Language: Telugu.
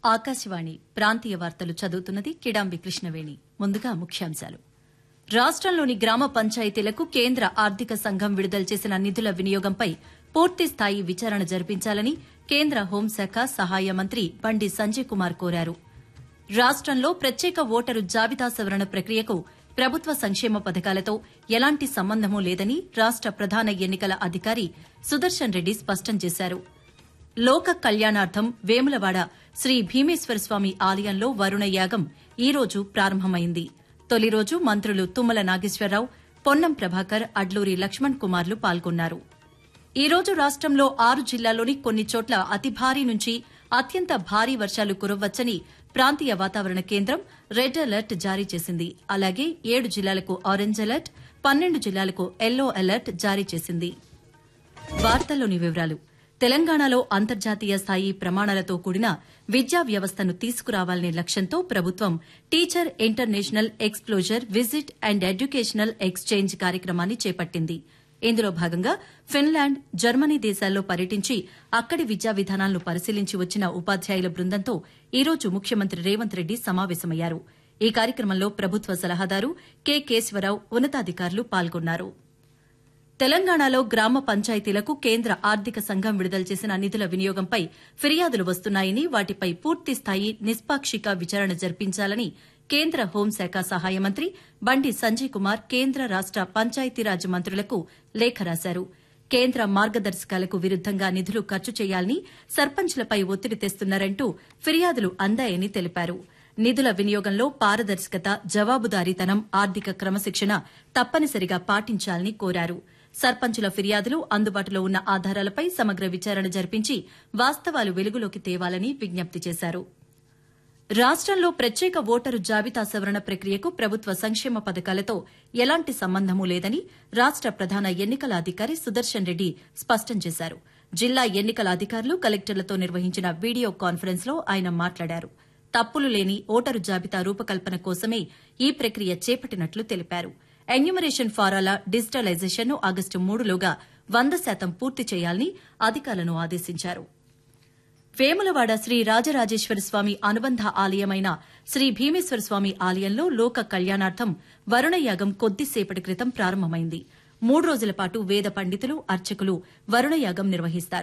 ఆకాశవాణి ప్రాంతీయ వార్తలు చదువుతున్నది కిడాంబి కృష్ణవేణి ముందుగా ముఖ్యాంశాలు రాష్టంలోని గ్రామ పంచాయతీలకు కేంద్ర ఆర్థిక సంఘం విడుదల చేసిన నిధుల వినియోగంపై పూర్తిస్థాయి విచారణ జరిపించాలని కేంద్ర హోంశాఖ సహాయ మంత్రి బండి సంజయ్ కుమార్ కోరారు రాష్టంలో ప్రత్యేక ఓటరు జాబితా సవరణ ప్రక్రియకు ప్రభుత్వ సంక్షేమ పథకాలతో ఎలాంటి సంబంధమూ లేదని రాష్ట ప్రధాన ఎన్నికల అధికారి సుదర్శన్ రెడ్డి స్పష్టం చేశారు లోక కళ్యాణార్థం వేములవాడ శ్రీ భీమేశ్వర స్వామి ఆలయంలో వరుణ యాగం ఈ రోజు ప్రారంభమైంది తొలి రోజు మంత్రులు తుమ్మల నాగేశ్వరరావు పొన్నం ప్రభాకర్ అడ్లూరి లక్ష్మణ్ కుమార్లు పాల్గొన్నారు ఈ రోజు రాష్టంలో ఆరు జిల్లాల్లోని కొన్ని చోట్ల అతి భారీ నుంచి అత్యంత భారీ వర్షాలు కురవ్వచ్చని ప్రాంతీయ వాతావరణ కేంద్రం రెడ్ అలర్ట్ జారీ చేసింది అలాగే ఏడు జిల్లాలకు ఆరెంజ్ అలర్ట్ పన్నెండు జిల్లాలకు ఎల్లో అలర్ట్ జారీ చేసింది వార్తల్లోని వివరాలు తెలంగాణలో అంతర్జాతీయ స్థాయి ప్రమాణాలతో కూడిన విద్యా వ్యవస్థను తీసుకురావాలనే లక్ష్యంతో ప్రభుత్వం teacher international exposure visit and educational exchange కార్యక్రమాన్ని చేపట్టింది ఇందులో భాగంగా ఫిన్లాండ్ జర్మనీ దేశాల్లో పర్యటించి అక్కడి విద్యా విధానాలను పరిశీలించి వచ్చిన ఉపాధ్యాయుల బృందంతో ఈ రోజు ముఖ్యమంత్రి రేవంత్ రెడ్డి సమావేశమయ్యారు ఈ కార్యక్రమంలో ప్రభుత్వ సలహాదారు కె కేశవరావు ఉన్నతాధికారులు పాల్గొన్నారు తెలంగాణలో గ్రామ పంచాయతీలకు కేంద్ర ఆర్థిక సంఘం విడుదల చేసిన నిధుల వినియోగంపై ఫిర్యాదులు వస్తున్నాయని వాటిపై పూర్తిస్థాయి నిష్పాక్షిక విచారణ జరిపించాలని కేంద్ర హోంశాఖ సహాయ మంత్రి బండి సంజయ్ కుమార్ కేంద్ర రాష్ట పంచాయతీరాజ్ మంత్రులకు లేఖ రాశారు కేంద్ర మార్గదర్శకాలకు విరుద్దంగా నిధులు ఖర్చు చేయాలని సర్పంచ్లపై ఒత్తిడి తెస్తున్నారంటూ ఫిర్యాదులు అందాయని తెలిపారు నిధుల వినియోగంలో పారదర్శకత జవాబుదారీతనం ఆర్థిక క్రమశిక్షణ తప్పనిసరిగా పాటించాలని కోరారు సర్పంచుల ఫిర్యాదులు అందుబాటులో ఉన్న ఆధారాలపై సమగ్ర విచారణ జరిపించి వాస్తవాలు వెలుగులోకి తేవాలని విజ్ఞప్తి చేశారు రాష్టంలో ప్రత్యేక ఓటరు జాబితా సవరణ ప్రక్రియకు ప్రభుత్వ సంక్షేమ పథకాలతో ఎలాంటి సంబంధమూ లేదని రాష్ట ప్రధాన ఎన్నికల అధికారి సుదర్శన్ రెడ్డి స్పష్టం చేశారు జిల్లా ఎన్నికల అధికారులు కలెక్టర్లతో నిర్వహించిన వీడియో కాన్ఫరెన్స్ లో ఆయన మాట్లాడారు తప్పులు లేని ఓటరు జాబితా రూపకల్పన కోసమే ఈ ప్రక్రియ చేపట్టినట్లు తెలిపారు ఎన్యూమరేషన్ ఫారాల డిజిటలైజేషన్ను ఆగస్టు మూడులోగా వంద శాతం పూర్తి చేయాలని అధికారులను ఆదేశించారు వేములవాడ శ్రీ రాజరాజేశ్వర స్వామి అనుబంధ ఆలయమైన శ్రీ భీమేశ్వర స్వామి ఆలయంలో లోక కళ్యాణార్థం వరుణయాగం కొద్దిసేపటి క్రితం ప్రారంభమైంది మూడు రోజుల పాటు వేద పండితులు అర్చకులు వరుణయాగం నిర్వహిస్తారు